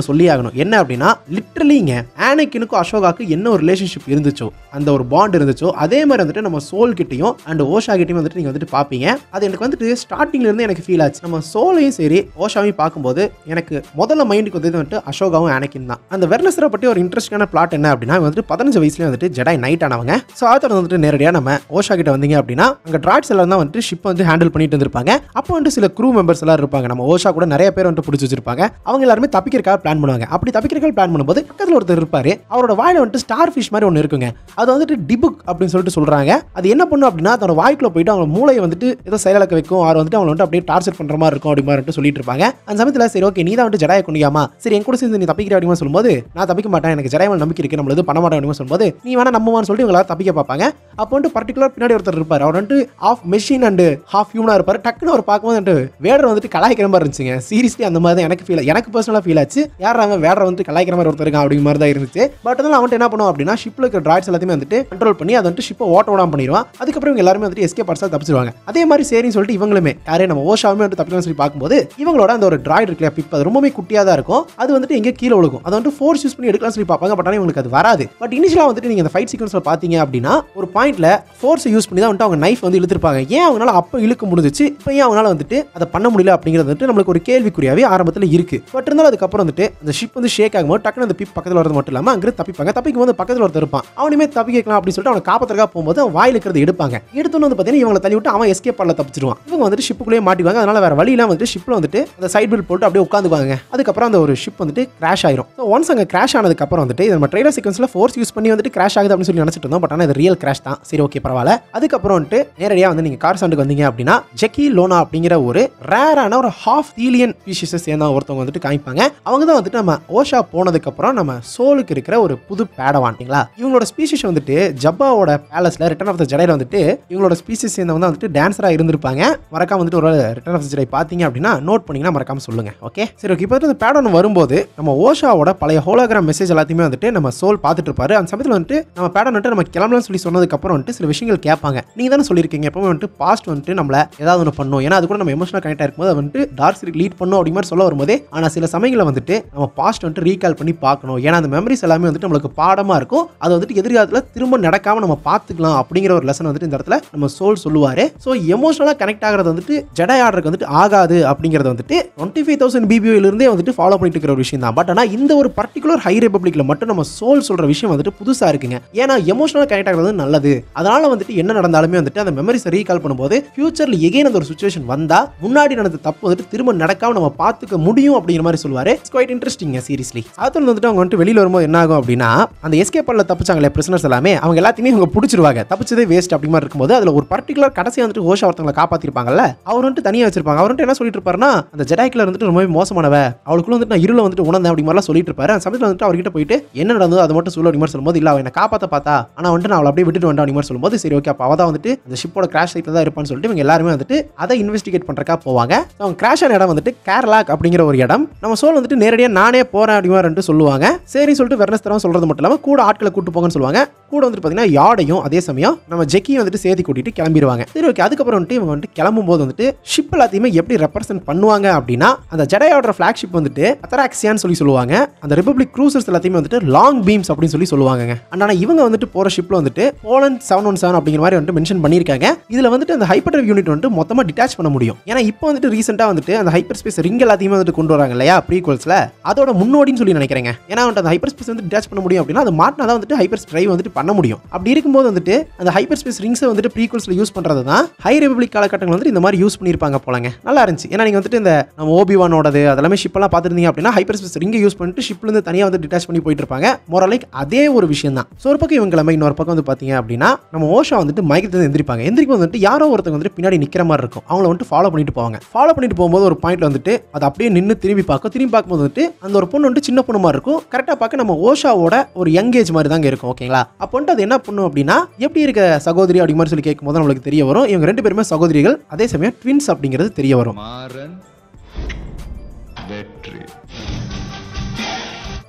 சொல்லி ஆகணும் என்ன அப்படின்னா லிட்ரலிங்க ஆனக்கினுக்கும் அசோகாக்கு என்ன ஒரு ரிலேஷன்ஷிப் இருந்துச்சோ அந்த ஒரு பாண்ட் இருந்துச்சோ அதே மாதிரி வந்துட்டு நம்ம சோல் கிட்டையும் அண்ட் ஓஷா கிட்டையும் வந்துட்டு நீங்க வந்துட்டு பார்ப்பீங்க அது எனக்கு வந்துட்டு ஸ்டார்டிங்ல இருந்து எனக்கு ஃபீல் ஆச்சு நம்ம சோலையும் சரி ஓஷாவையும் பார்க்கும்போது எனக்கு முதல்ல மைண்டுக்கு வந்தது வந்துட்டு அசோகாவும் ஆனக்கின் தான் அந்த வெர்னஸரை பற்றி ஒரு இன்ட்ரெஸ்டான பிளாட் என்ன அப்படின்னா இவங்க வந்துட்டு பதினஞ்சு வயசுலேயே வந்துட்டு ஜெடாய் நைட் ஆனவங்க ஸோ ஆத்தர் வந்துட்டு நேரடியாக நம்ம ஓஷா கிட்ட வந்தீங்க அப்படின்னா அங்கே ட்ராட்ஸ் எல்லாம் தான் வந்துட்டு ஷிப் வந்து ஹேண்டில் பண்ணிட்டு இருந்திருப்பாங்க அப்போ வந்துட்டு சில க்ரூ மெம்பர்ஸ் எல்லாம் இருப்பாங்க நம்ம ஓஷா கூட நிறைய பேர் வந்துட்டு பிடிச்சி வச்சிருப்பாங்க அவங்க எல்லாருமே தப்பிக்கிறக்காக பிளான் பண்ணுவாங்க அப்படி தப்பிக்கிறக்காக பிளான் பண்ணும்போது பக்கத்தில் ஒருத்தர் இருப்பாரு அவரோட வாயில வந்துட்டு ஸ்டார் ஃபிஷ் மாதிரி ஒன்று இருக்குங்க அது வந்துட்டு டிபுக் அப்படின்னு சொல்லிட்டு சொல்றாங்க அது என்ன பண்ணும் அப்படின்னா அதோட வாய்க்குள்ள போயிட்டு அவங்க மூளையை வந்துட்டு ஏதோ செயலக்க வைக்கும் அவர் வந்துட்டு அவங்க வந்துட்டு அப்படியே டார்ச்சர் பண்ற மாதிரி இருக்கும் அப்படி மாதிரி சொல்லிட்டு இருப்பாங்க அந்த சமயத்தில் சரி ஓகே நீ தான் வந்துட்டு ஜடாய கொண்டியாமா சரி என் கூட சேர்ந்து நீ தப்பிக்கிற அப்படின்னு சொல்லும்போது நான் தப்பிக்க மாட்டேன் எனக்கு ஜடாய மேல நம்பிக்கை இருக்கு நம்மள எதுவும் பண்ண மாட்டேன் அப்படின்னு சொல்லும்போது நீ வேணா நம்புவான்னு சொல்லிட்டு இவங்களா தப்பிக்க பார்ப்பாங்க அப்போ வந்துட்டு பர்டிகுலர் பின்னாடி ஒருத்தர் இருப்பார் அவர் வந்துட்டு ஹாஃப் மெஷின் அண்ட் ஹாஃப் ஹியூமனா இருப்பார் டக்குன்னு அவர் பார்க்கும்போது வந்துட்டு வேடர் வந்துட்டு கலாய்க்கிற மாதிரி இருந்துச்சுங்க சீரியஸ்லி அந்த மாதிரி தான் எனக்கு ஃபீல் எனக்கு பர்சனலாக ஃபீல் ஆச்சு யார் அவன் வேடர் வந்துட்டு கலாய்க்கிற மாதிரி ஒருத்தர் இருக்கான் அப்படிங்கிற மாதிரி தான் இருந்துச்சு பட் அதனால அவன்ட்டு என்ன பண்ணுவான் அப்படின்னா ஷிப்பில் இருக்கிற ட்ராய்ட்ஸ் எல்லாத்தையுமே வந்துட்டு கண்ட்ரோல் பண்ணி அதை வந்துட்டு ஷிப்பை ஓட்ட விடாம பண்ணிடுவான் அதுக்கப்புறம் இவங்க எல்லாருமே வந்துட்டு எஸ்கே பர்சா தப்பிச்சிருவாங்க அதே மாதிரி சரின்னு சொல்லிட்டு இவங்களுமே யாரே நம்ம ஓஷாவுமே வந்து தப்பிக்கலாம்னு சொல்லி பார்க்கும்போது இவங்களோட அந்த ஒரு ட்ராய்ட் இருக்குல்ல பிப் அது ரொம்பவே குட்டியாக தான் இருக்கும் அது வந்துட்டு எங்கே கீழே விழுகும் அதை வந்துட்டு ஃபோர்ஸ் யூஸ் பண்ணி எடுக்கலாம்னு சொல்லி பார்ப்பாங்க பட் ஆனால் இவங்களுக்கு அது வராது பட் இனிஷியலாக வந்துட்டு நீங்கள் அந்த ஃபைட் சீக்வன்ஸில் பார்த்தீங்க அப்படின்னா ஒரு பாயிண்ட்ல ஃபோர்ஸை யூஸ் பண்ணி தான் வந்துட்டு அவங்க நைஃப் வந்து இழுத்துருப்பாங்க ஏன் அவங்களால அப்போ இழுக்க முடிஞ்சிச்சு இப்போ ஏன் அவங்களால வந்துட்டு அதை பண்ண முடியல அப்படிங்கிறது வந்துட்டு நம்மளுக்கு ஒரு கேள்விக்குறியாவே ஆரம்பத்தில் இருக்கு பட் இருந்தாலும் அதுக்கப்புறம் வந்துட்டு அந்த ஷிப் வந்து ஷேக் ஆகும்போது டக்குனு அந்த பிப் பக்கத்தில் வரது மட்டும் இல்லாமல் அங்கே தப்பிப்பாங்க தப்பிக்கும் போது பக்கத்தில் ஒருத்தர் இருப்பான் அவனுமே தப்பிக்கலாம் அப்படின்னு சொல்லிட்டு அவனை காப்பாத்துறதுக்காக போகும்போது அவன் வாயில் இருக்கிறத எடுப்பாங்க எடுத்தோன்னு வந்து பார்த்தீங்கன்னா இவங்களை தள்ளி விட்டு அவன் எஸ்கேப் பண்ணல தப்பிச்சிருவான் இவங்க வந்துட்டு ஷிப்புக்குள்ளேயே மாட்டிவாங்க அதனால வேற வழியெல்லாம் வந்துட்டு ஷிப்பில் வந்துட்டு அந்த சைட் பில் போட்டு அப்படியே உட்காந்துக்குவாங்க அதுக்கப்புறம் அந்த ஒரு ஷிப் வந்துட்டு கிராஷ் ஆயிரும் ஸோ ஒன்ஸ் அங்கே கிராஷ் ஆனதுக்கப்புறம் வந்துட்டு இது நம்ம ட்ரெய்லர் சீக்வன்ஸில் ஃபோர்ஸ் யூஸ் பண்ணி வந்துட்டு கிராஷ் ஆகுது அப்படின்னு சொல்லி நினச்சிட்டு இருந்தோம் பட் ஆனால் இது ரியல் கிராஷ் தான் சரி ஓகே பரவாயில்ல அதுக்கப்புறம் வந்துட்டு நேரடியாக வந்து நீங்கள் கார் சாண்டுக்கு வந்தீங்க அப்படின்னா ஜெக்கி லோனா அப்படிங்கிற ஒரு ரேரான ஒரு ஹாஃப் தீலியன் ஸ்பீஷிஸை சேர்ந்த ஒருத்தவங்க வந்துட்டு காமிப்பாங்க அவங்க தான் வந்துட்டு நம்ம ஓஷா போனதுக்கப்புறம் நம்ம சோலுக்கு இருக்கிற ஒரு புது பேடவான்ட்டிங்களா இவங்களோட ஸ்பீஷிஸ் வந்துட்டு ஜப்பாவோட பேலஸில் ரிட்டர்ன் ஆஃப் த ஜடையில் வந்துட்டு இவங்களோட ஸ்பீஷிஸ் சேர்ந்தவங்க தான் வந்துட்டு டான்ஸராக இருந்திருப்பாங்க மறக்காம வந்துட்டு ஒரு ரிட்டர்ன் ஆஃப் த ஜடை பார்த்தீங்க அப்படின்னா நோட் பண்ணீங்கன்னா மறக்காம சொல்லுங்க ஓகே சரி ஓகே இப்போ வந்துட்டு இந்த பேடன் வரும்போது நம்ம ஓஷாவோட பழைய ஹோலோகிராம் மெசேஜ் எல்லாத்தையுமே வந்துட்டு நம்ம சோல் பார்த்துட்டு இருப்பாரு அந்த சமயத்தில் வந்துட்டு நம்ம பேடன் வந்துட்டு நம்ம கிளம்பலாம்னு சொல்லி சொன்னதுக்கப்புறம் வந்துட்டு சில விஷயங்கள் கேட்பாங்க நீங்கள் தானே சொல்லியிருக்கீங்க எப்பவுமே வந்துட்டு பாஸ்ட் வந்துட்டு நம்மள ஏதாவது ஒன்று பண்ணும் ஏன்னா அது கூட நம்ம எமோஷனல் கனெக்ட் இருக்கும்போது அது வந்துட்டு டார்க் சைடு லீட் பண்ணும் அப்படி மாதிரி சொல்ல வரும்போதே ஆனால் சில சமயங்களில் வந்துட்டு நம்ம பாஸ்ட் வந்துட்டு ரீகால் பண்ணி பார்க்கணும் ஏன்னா அந்த மெமரிஸ் எல்லாமே வந்துட்டு நம்மளுக்கு பாடமாக இருக்கும் அது வந்துட்டு எதிர்காலத்தில் திரும்ப நடக்காம நம்ம பார்த்துக்கலாம் அப்படிங்கிற ஒரு லெசன் வந்துட்டு இந்த இடத்துல நம்ம சோல் சொல்லுவாரு ஸோ எமோஷனலாக கனெக்ட் ஆகிறது வந்துட்டு ஜடை ஆர்டருக்கு வந்துட்டு ஆகாது அப்படிங்கிறது வந்துட்டு டுவெண்ட்டி ஃபைவ் தௌசண்ட் பிபிஓலேருந்தே வந்துட்டு ஃபாலோ பண்ணிட்டு இருக்கிற ஒரு விஷயம் தான் பட் ஆனால் இந்த ஒரு பர்டிகுலர் ஹை ரிபப்ளிக்ல மட்டும் நம்ம சோல் சொல்ற விஷயம் வந்துட்டு புதுசாக இருக்குங்க ஏன்னா எமோஷனலாக கனெக்ட் ஆகிறது நல்லது அதனால வந்துட்டு என்ன நடந்தாலுமே வந்துட்டு அந்த மெமரிஸை ரீகால் பண்ணும்போது ஃபியூச்சர்ல எகைன் அந்த ஒரு சுச்சுவேஷன் வந்தா முன்னாடி நடந்த தப்பு வந்துட்டு திரும்ப நடக்காம நம்ம பார்த்துக்க முடியும் அப்படிங்கிற மாதிரி சொல்லுவாரு இட்ஸ் குவைட் இன்ட்ரெஸ்டிங் சீரியஸ்லி அதுல வந்துட்டு அவங்க வந்துட்டு வெளியில வரும்போது என்ன ஆகும் அப்படின்னா அந்த எஸ்கேப் பண்ணல தப்பிச்சாங்களே பிரிசனர்ஸ் எல்லாமே அவங்க எல்லாத்தையுமே அவங்க பிடிச்சிருவாங்க தப்பிச்சதே வேஸ்ட் அப்படி மாதிரி இருக்கும்போது அதுல ஒரு பர்டிகுலர் கடைசி வந்துட்டு ஹோஷா ஒருத்தவங்களை காப்பாத்திருப்பாங்கல்ல அவர் வந்துட்டு தனியா வச்சிருப்பாங்க அவர் வந்துட்டு என்ன சொல்லிட்டு இருப்பாருன்னா அந்த ஜெடாய்க்கில் வந்துட்டு ரொம்பவே மோசமானவ அவளுக்குள்ள வந்துட்டு நான் இருள வந்துட்டு உணர்ந்தேன் அப்படி மாதிரிலாம் சொல்லிட்டு இருப்பாரு அந்த சமயத்தில் வந்துட்டு அவர்கிட்ட போயிட்டு என்ன நடந்தது அதை மட்டும் சொல்லு அப்படி மாதிரி சொல்லும்போது இல்ல அவ என்ன காப்பாத்த பார்த்தா ஆனா வந்துட்டு நான் அவளை அப்படியே விட்டுட்டு வந்தா அப்படி மாதிரி சொல்லும்போது சரி ஓகே அப்போ அவ தான் வந்துட்டு அந்த ஷிப்போட கிராஷ் சைட்டில் தான் இருப்பான்னு சொல்லிட்டு இவங்க எல்லாருமே வந்துட்டு அதை இன்வெஸ்டிகேட் பண்றக்கா போவாங்க So, அவங்க கிராஷ் ஆன இடம் வந்துட்டு கேரளாக் அப்படிங்கிற ஒரு இடம் நம்ம சோல் வந்துட்டு நேரடியாக நானே போறேன் அப்படி மாதிரி சொல்லுவாங்க சரி சொல்லிட்டு வெர்னஸ் தரம் சொல்றது மட்டும் இல்லாமல் கூட ஆட்களை கூட்டு போங்கன்னு சொல்லுவாங்க கூட வந்துட்டு பார்த்தீங்கன்னா யாடையும் அதே சமயம் நம்ம ஜெக்கியும் வந்துட்டு சேர்த்து கூட்டிட்டு கிளம்பிடுவாங்க சரி ஓகே அதுக்கப்புறம் வந்துட்டு இவங்க வந்துட்டு கிளம்பும் போது வந்துட்டு ஷிப் எல்லாத்தையுமே எப்படி ரெப்ரசென்ட் பண்ணுவாங்க அப்படின்னா அந்த ஜடையோட ஃபிளாக்ஷிப் வந்துட்டு அத்தராக்சியான்னு சொல்லி சொல்லுவாங்க அந்த ரிபப்ளிக் க்ரூசர்ஸ் எல்லாத்தையுமே வந்துட்டு லாங் பீம்ஸ் அப்படின்னு சொல்லி சொல்லுவாங்க ஆனால் இவங்க வந்துட்டு போற ஷிப்ல வந்துட்டு போலண்ட் செவன் ஒன் செவன் அப்படிங்கிற மாதிரி வந்துட்டு மென்ஷன் பண்ணியிருக்காங்க இதுல வந்துட்டு அந்த ஹைப்பர் யூனிட் வந்துட்டு மொத்தமா டிட்டாச் பண்ண முடியும் ஏன்னா இப்போ வந்துட்டு ரீசெண்டாக வந்துட்டு அந்த ஹைப்பர் ஸ்பேஸ் ரிங் எல்லாத்தையுமே வந்துட்டு கொண்டு வராங்க இல்லையா ப்ரீக்வல்ஸ்ல அதோட முன்னோடின்னு சொல்லி நினைக்கிறேங்க ஏன்னா வந்துட்டு அந்த ஹைப்பர் ஸ்பேஸ் வந்து டிட்டாச் பண்ண முடியும் அப்படின்னா அது மாட்டினா தான் வந்துட்டு ஹைப்பர் டிரைவ் வந்துட்டு பண்ண முடியும் அப்படி இருக்கும்போது வந்துட்டு அந்த ஹைப்பர் ஸ்பேஸ் ரிங்ஸை வந்துட்டு ப்ரீக்வல்ஸ்ல யூஸ் பண்றது தான் ஹை ரிபப்ளிக் காலகட்டங்கள் வந்துட்டு இந்த மாதிரி யூஸ் பண்ணியிருப்பாங்க போலங்க நல்லா இருந்துச்சு ஏன்னா நீங்க வந்துட்டு இந்த நம்ம ஓபிவானோடது அதெல்லாமே ஷிப் எல்லாம் பார்த்துருந்தீங்க அப்படின்னா ஹைப்பர் ஸ்பேஸ் ரிங்கை யூஸ் பண்ணிட்டு ஷிப்ல இருந்து தனியாக வந்து டிட்டாச் பண்ணி போயிட்டு இருப்பாங்க மொரலைக் அதே ஒரு விஷயம் தான் ஸோ ஒரு பக்கம் இவங்க கிளம்ப இன்னொரு பக்கம் வந்து பார்த்தீங்க அப்படின்னா நம்ம ஓஷா வந்துட்டு மயக்கத்தை எந்திரிப்பாங்க எந்திரிக்கும் போது வந்துட்டு யாரோ ஒருத்தங்க வந்துட்டு பின்னாடி நிற்கிற மாதிரி இருக்கும் அவங்கள வந்துட்டு ஃபாலோ பண்ணிட்டு போவாங்க ஃபாலோ பண்ணிட்டு போகும்போது ஒரு பாயிண்ட்ல வந்துட்டு அது அப்படியே நின்று திரும்பி பார்க்கும் திரும்பி பார்க்கும்போது வந்துட்டு அந்த ஒரு பொண்ணு வந்துட்டு சின்ன பொண்ணு மாதிரி இருக்கும் கரெக்டாக பார்க்க நம்ம ஓஷாவோட ஒரு யங் ஏஜ் மாதிரி தாங்க இருக்கும் ஓகேங்களா அப்போ வந்துட்டு அது என்ன பண்ணும் அப்படின்னா எப்படி இருக்க சகோதரி அப்படி மாதிரி சொல்லி கேட்கும்போது நம்மளுக்கு தெரிய வரும் இவங்க ரெண்டு பேருமே சகோதரிகள் அதே சமயம் ட்வின்ஸ் அப்படிங்கிறது தெரிய வரும் மாறன் வெற்றி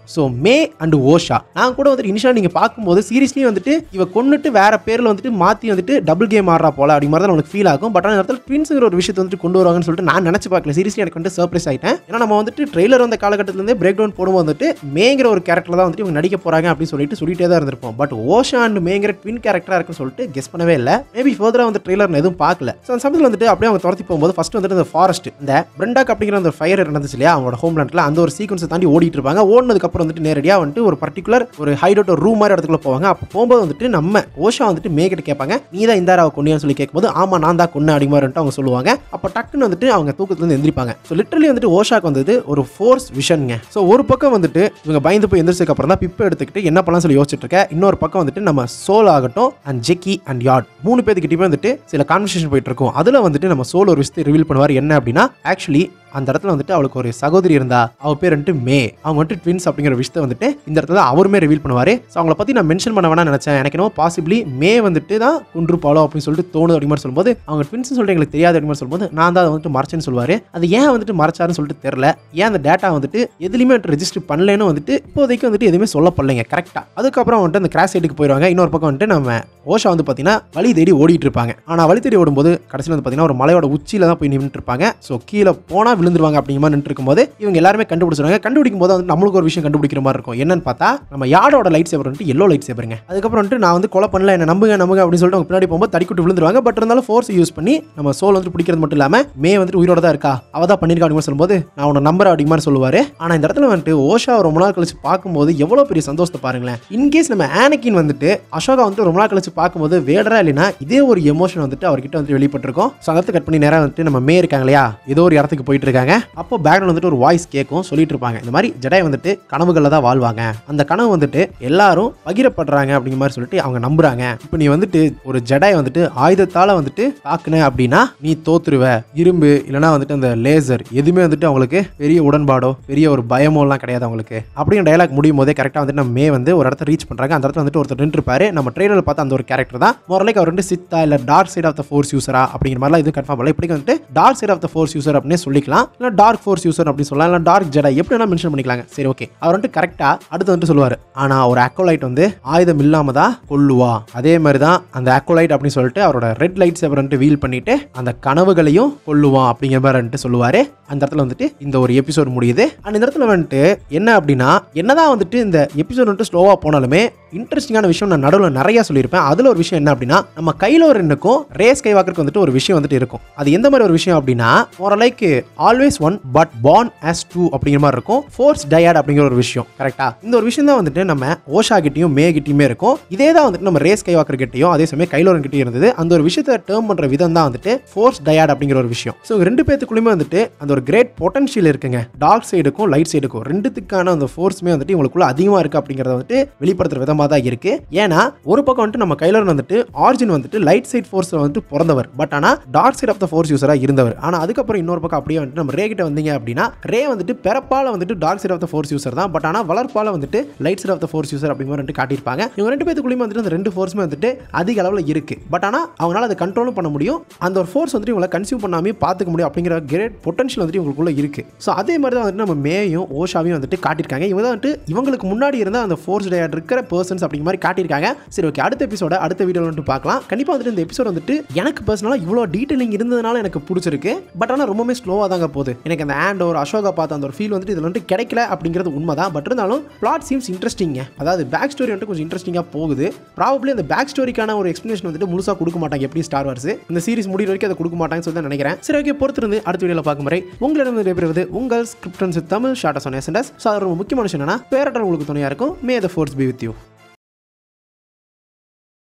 ஸோ மே அண்ட் ஓஷா நான் கூட வந்துட்டு இனிஷியல் நீங்கள் பார்க்கும்போது சீரியஸ்லி வந்துட்டு இவ கொண்டுட்டு வேற பேரில் வந்துட்டு மாற்றி வந்துட்டு டபுள் கேம் ஆடுறா போல அப்படி மாதிரி தான் உங்களுக்கு ஃபீல் ஆகும் பட் ஆனால் இடத்துல ட்வின்ஸுங்கிற ஒரு விஷயத்தை வந்துட்டு கொண்டு வருவாங்கன்னு சொல்லிட்டு நான் நினச்சி பார்க்கல சீரியஸ்லி எனக்கு வந்து சர்ப்ரைஸ் ஆயிட்டேன் ஏன்னா நம்ம வந்துட்டு ட்ரெய்லர் வந்த காலகட்டத்திலேருந்தே பிரேக் டவுன் போடும்போது வந்துட்டு மேங்கிற ஒரு கேரக்டர் தான் வந்துட்டு இவங்க நடிக்க போறாங்க அப்படின்னு சொல்லிட்டு சொல்லிட்டே தான் இருந்திருப்போம் பட் ஓஷா அண்ட் மேங்கிற ட்வின் கேரக்டரா இருக்குன்னு சொல்லிட்டு கெஸ் பண்ணவே இல்லை மேபி ஃபர்தரா வந்து ட்ரெய்லர் எதுவும் பார்க்கல ஸோ அந்த சமயத்தில் வந்துட்டு அப்படியே அவங்க துரத்தி போகும்போது ஃபர்ஸ்ட் வந்துட்டு இந்த ஃபாரஸ்ட் இந்த பிரெண்டாக் அப்படிங்கிற அந்த ஃபயர் நடந்துச்சு இல்லையா அவங்களோட ஹோம்லேண்ட்ல அந்த ஒரு சீக்வன்ஸை தாண்டி ஓடிட்டு இருப்பாங்க ஓடினதுக்கு அப்புறம் வந்துட்டு நேரடியாக வந்துட்டு ஒரு பர்டிகுலர் ஒரு ஹைட் அவுட் ரூம் மாதிரி இடத்துக்குள்ள போவாங்க அப்போ போகும்போது வந்துட்டு நம்ம ஓஷா வந்துட்டு மேகிட்ட கேட்பாங்க நீ தான் இந்த அவ கொண்டியான்னு சொல்லி கேட்கும்போது ஆமா நான் தான் கொண்டு அப்படி மாதிரி அவங்க சொல்லுவாங்க அப்போ டக்குன்னு வந்துட்டு அவங்க தூக்கத்துலேருந்து எந்திரிப்பாங்க ஸோ லிட்டரலி வந்துட்டு ஓஷாக்கு வந்தது ஒரு ஃபோர்ஸ் விஷனுங்க ஸோ ஒரு பக்கம் வந்துட்டு இவங்க பயந்து போய் எந்திரிச்சதுக்கு அப்புறம் தான் பிப்பை எடுத்துக்கிட்டு என்ன பண்ணலாம் சொல்லி யோசிச்சுட்டு இருக்கேன் இன்னொரு பக்கம் வந்துட்டு நம்ம சோல் ஆகட்டும் அண்ட் ஜெக்கி அண்ட் யாட் மூணு பேர்த்துக்கிட்டே வந்துட்டு சில கான்வர்சேஷன் போயிட்டு இருக்கும் அதில் வந்துட்டு நம்ம சோல் ஒரு விஷயத்தை ரிவீல் பண்ணுவார் என்ன அப்படின்னா ஆக்சுவலி அந்த இடத்துல வந்துட்டு அவளுக்கு ஒரு சகோதரி இருந்தா அவ பேர் வந்துட்டு மே அவங்க வந்துட்டு ட்வின்ஸ் அப்படிங்கிற விஷயத்தை வந்துட்டு இந்த இடத்துல அவருமே ரிவீல் பண்ணுவாரு ஸோ அவங்கள பத்தி நான் மென்ஷன் பண்ண வேணா நினைச்சேன் எனக்கு என்னவோ பாசிபிளி மே வந்துட்டு தான் குன்றுப்பாளோ அப்படின்னு சொல்லிட்டு தோணுது அப்படி மாதிரி சொல்லும்போது அவங்க ட்வின்ஸ் சொல்லிட்டு எங்களுக்கு தெரியாது அப்படி மாதிரி சொல்லும்போது நான் தான் அதை வந்துட்டு மறைச்சேன்னு சொல்லுவாரு அது ஏன் வந்துட்டு மறைச்சாருன்னு சொல்லிட்டு தெரியல ஏன் அந்த டேட்டா வந்துட்டு எதுலையுமே ரெஜிஸ்டர் பண்ணலன்னு வந்துட்டு இப்போதைக்கு வந்துட்டு எதுவுமே சொல்லப்படலைங்க கரெக்டா அதுக்கப்புறம் வந்துட்டு அந்த கிராஸ் சைடுக்கு போயிடுவாங்க இன்னொரு பக்கம் வந்துட்டு நம்ம ஓஷா வந்து பார்த்தீங்கன்னா வழி தேடி ஓடிட்டு இருப்பாங்க ஆனால் வழி தேடி ஓடும்போது கடைசியில் வந்து பார்த்தீங்கன்னா ஒரு மலையோட உச்சியில தான் போய் நின்றுட்டு இருப்பாங்க ஸோ கீழே போனால் விழுந்துருவாங்க அப்படிங்கிற மாதிரி நின்று இருக்கும்போது இவங்க எல்லாருமே கண்டுபிடிச்சிருவாங்க கண்டுபிடிக்கும் போது வந்து நம்மளுக்கு ஒரு விஷயம் கண்டுபிடிக்கிற மாதிரி இருக்கும் என்னன்னு பார்த்தா நம்ம யாரோட லைட் சேவர் வந்துட்டு எல்லோ லைட் சேவருங்க அதுக்கப்புறம் வந்துட்டு நான் வந்து கொலை பண்ணல என்ன நம்புங்க நம்புங்க அப்படின்னு சொல்லிட்டு அவங்க பின்னாடி போகும்போது தடிக்கிட்டு விழுந்துருவாங்க பட் இருந்தாலும் ஃபோர்ஸ் யூஸ் பண்ணி நம்ம சோல் வந்து பிடிக்கிறது மட்டும் இல்லாமல் மே வந்துட்டு உயிரோட தான் இருக்கா அவ தான் பண்ணிருக்கா அப்படின்னு சொல்லும்போது நான் உன்னை நம்புறேன் அப்படிங்கிற மாதிரி சொல்லுவாரு ஆனால் இந்த இடத்துல வந்துட்டு ஓஷா ரொம்ப நாள் கழிச்சு பார்க்கும்போது எவ்வளோ பெரிய சந்தோஷத்தை பாருங்களேன் இன்கேஸ் நம்ம ஆனக்கின் வந்துட்டு அசோகா வந்துட்டு ரொம்ப நாள் கழிச்சு பார்க்கும்போது வேடரா இல்லைன்னா இதே ஒரு எமோஷன் வந்துட்டு அவர்கிட்ட வந்து வெளிப்பட்டிருக்கும் ஸோ அந்த கட் பண்ணி நேரம் வந்துட்டு நம்ம மே இருக்காங்க இல்லையா ஏதோ ஒரு இடத்துக்கு போயிட்டு இருக்காங்க அப்போ பேக்ரவுண்ட் வந்துட்டு ஒரு வாய்ஸ் கேட்கும் சொல்லிட்டு இருப்பாங்க இந்த மாதிரி ஜடாய் வந்துட்டு கனவுகளில் தான் வாழ்வாங்க அந்த கனவு வந்துட்டு எல்லாரும் பகிரப்படுறாங்க அப்படிங்கிற மாதிரி சொல்லிட்டு அவங்க நம்புறாங்க இப்போ நீ வந்துட்டு ஒரு ஜடாய் வந்துட்டு ஆயுதத்தால வந்துட்டு தாக்குன அப்படின்னா நீ தோத்துருவ இரும்பு இல்லைனா வந்துட்டு அந்த லேசர் எதுவுமே வந்துட்டு அவங்களுக்கு பெரிய உடன்பாடோ பெரிய ஒரு பயமோ எல்லாம் கிடையாது அவங்களுக்கு அப்படிங்கிற டயலாக் முடியும் போதே கரெக்டாக வந்துட்டு நம்ம மே வந்து ஒரு இடத்த ரீச் பண்றாங்க அந்த இடத்துல வந்துட்டு ஒருத்தர் நின்றுப்பாரு நம்ம ட்ரெயிலர் பார்த்த அந்த ஒரு கேரக்டர் தான் மொரலைக்கு அவர் வந்து சித்தா இல்ல dark side of the force யூசரா அப்படிங்கிற மாதிரிலாம் இது கன்ஃபார்ம் பண்ணல இப்படி வந்துட்டு dark side of the force user அப்படின்னு சொல்லிக்கலாம் இல்லை டார்க் ஃபோர்ஸ் யூசர் அப்படின்னு சொல்லலாம் இல்லை டார்க் ஜெடா எப்படி வேணா மென்ஷன் பண்ணிக்கலாங்க சரி ஓகே அவர் வந்துட்டு கரெக்டாக அடுத்து வந்துட்டு சொல்லுவார் ஆனால் ஒரு அக்கோலைட் வந்து ஆயுதம் இல்லாம தான் கொல்லுவா அதே மாதிரி தான் அந்த அக்கோலைட் அப்படின்னு சொல்லிட்டு அவரோட ரெட் லைட் சேவர் வந்துட்டு வீல் பண்ணிட்டு அந்த கனவுகளையும் கொல்லுவான் அப்படிங்கிற மாதிரி வந்துட்டு சொல்லுவாரு அந்த இடத்துல வந்துட்டு இந்த ஒரு எபிசோட் முடியுது அண்ட் இந்த இடத்துல வந்துட்டு என்ன அப்படின்னா என்னதான் வந்துட்டு இந்த எபிசோட் வந்துட்டு ஸ்லோவாக போனாலுமே இன்ட்ரெஸ்டிங்கான விஷயம் நான் நடுவில் நிறைய சொல்லியிருப்பேன் அதில் ஒரு விஷயம் என்ன அப்படின்னா நம்ம கையில் ஒரு ரெண்டுக்கும் ரேஸ் கைவாக்கருக்கு வந்துட்டு ஒரு விஷயம் வந்துட்டு இருக்கும் அது எந்த மாதிரி ஒரு விஷயம் அப்படின்னா ஓரளவுக்கு always one but born as two அப்படிங்கிற மாதிரி இருக்கும் ஃபோர்ஸ் டயர்ட் அப்படிங்கிற ஒரு விஷயம் கரெக்டா இந்த ஒரு விஷயம் தான் வந்துட்டு நம்ம ஓஷா கிட்டயும் மே கிட்டயுமே இருக்கும் இதே தான் வந்துட்டு நம்ம ரேஸ் கைவாக்கர் கிட்டயும் அதே சமயம் கைலோரன் கிட்டயும் இருந்தது அந்த ஒரு விஷயத்தை டேர்ம் பண்ற விதம் தான் வந்துட்டு ஃபோர்ஸ் டயர்ட் அப்படிங்கிற ஒரு விஷயம் ஸோ ரெண்டு பேத்துக்குள்ளயுமே வந்துட்டு அந்த ஒரு கிரேட் பொட்டன்ஷியல் இருக்குங்க டார்க் சைடுக்கும் லைட் சைடுக்கும் ரெண்டுத்துக்கான அந்த ஃபோர்ஸுமே வந்துட்டு இவங்களுக்குள்ள அதிகமாக இருக்கு அப்படிங்கிறத வந்துட்டு வெளிப்படுத்துற விதமாக தான் இருக்கு ஏன்னா ஒரு பக்கம் வந்துட்டு நம்ம கைலோரன் வந்துட்டு ஆரிஜின் வந்துட்டு லைட் சைட் ஃபோர்ஸ் வந்துட்டு பிறந்தவர் பட் ஆனால் dark side of the force யூஸராக இருந்தவர் ஆனால் அதுக்கப்புறம் இன்னொரு பக்கம் அப்படியே வந்துட்டு நம்ம ரே கிட்ட வந்தீங்க அப்படின்னா ரே வந்துட்டு பிறப்பால வந்துட்டு dark side of the force user தான் பட் ஆனால் வளர்ப்பால வந்துட்டு light side of the force user அப்படிங்கிற மாதிரி வந்துட்டு காட்டியிருப்பாங்க இவங்க ரெண்டு பேத்துக்குள்ளேயுமே வந்துட்டு அந்த ரெண்டு ஃபோர்ஸுமே வந்துட்டு அதிக அளவில் இருக்கு பட் ஆனால் அவங்களால அதை கண்ட்ரோலும் பண்ண முடியும் அந்த ஒரு ஃபோர்ஸ் வந்துட்டு இவங்களை கன்சியூம் பண்ணாமே பார்த்துக்க முடியும் அப்படிங்கிற கிரேட் பொட்டன்ஷியல் வந்துட்டு இவங்களுக்குள்ள இருக்கு ஸோ அதே மாதிரி தான் வந்துட்டு நம்ம மேயும் ஓஷாவையும் வந்துட்டு காட்டியிருக்காங்க இவங்க தான் வந்துட்டு இவங்களுக்கு முன்னாடி இருந்த அந்த ஃபோர்ஸ் டேட் இருக்கிற பர்சன்ஸ் அப்படிங்கிற மாதிரி காட்டியிருக்காங்க சரி ஓகே அடுத்த எபிசோட அடுத்த வீடியோவில் வந்துட்டு பார்க்கலாம் கண்டிப்பாக வந்துட்டு இந்த எபிசோட் வந்துட்டு எனக்கு பர்சனலாக இவ்வளோ டீட்டெயிலிங் இருந்ததுனால எனக்கு பிடிச்சிருக்கு பட் ஆனால் ரொம்பவே ஸ்லோவாக தாங்க போகுது எனக்கு அந்த ஆண்ட் ஒரு அசோகா பார்த்த அந்த ஒரு ஃபீல் வந்துட்டு இதில் வந்துட்டு கிடைக்கல அப்படிங்கிறது உண்மை தான் பட் இருந்தாலும் பிளாட் சீம்ஸ் இன்ட்ரெஸ்டிங்க அதாவது பேக் ஸ்டோரி வந்துட்டு கொஞ்சம் இன்ட்ரெஸ்டிங்காக போகுது ப்ராபப்ளி அந்த பேக் ஸ்டோரிக்கான ஒரு எக்ஸ்பிளேஷன் வந்துட்டு முழுசாக கொடுக்க மாட்டாங்க எப்படி ஸ்டார் வார்ஸ் இந்த சீரிஸ் முடிகிற வரைக்கும் அதை கொடுக்க மாட்டாங்கன்னு சொல்லி தான் நினைக்கிறேன் சரி ஓகே பொறுத்திருந்து அடுத்த வீடியோவில் பார்க்கும் வரை உங்களிடம் விடைபெறுவது உங்கள் ஸ்கிரிப்டன்ஸ் Tamil shorts on SNS so அது ரொம்ப முக்கியமான விஷயம் என்னன்னா பேரட்டர் உங்களுக்கு துணையாக இருக்கும் may the force be with you